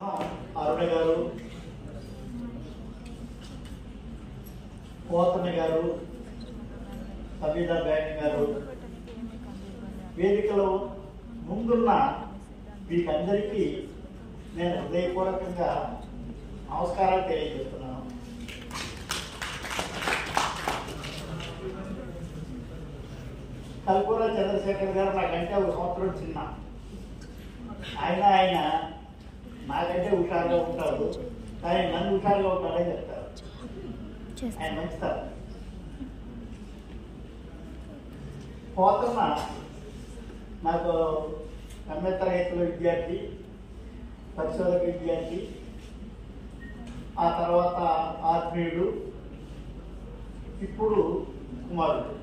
అరుణ గారు పోతన్న గారు సబీదా బ్యాంక్ గారు వేదికలో ముందున్న వీకందరికీ నేను హృదయపూర్వకంగా నమస్కారాలు తెలియజేస్తున్నాను కల్పూర చంద్రశేఖర్ గారు నాకంటే ఒక సంవత్సరం చిన్న ఆయన ఆయన నాకంటే హుషారుగా ఉంటాడు కానీ నన్ను హుషారుగా ఉంటాడని చెప్తారు ఆయన మంచితారు పోతున్న నాకు ఎమ్మె తరగతిలో విద్యార్థి పరిశోధక విద్యార్థి ఆ తర్వాత ఆత్మీయుడు ఇప్పుడు కుమారుడు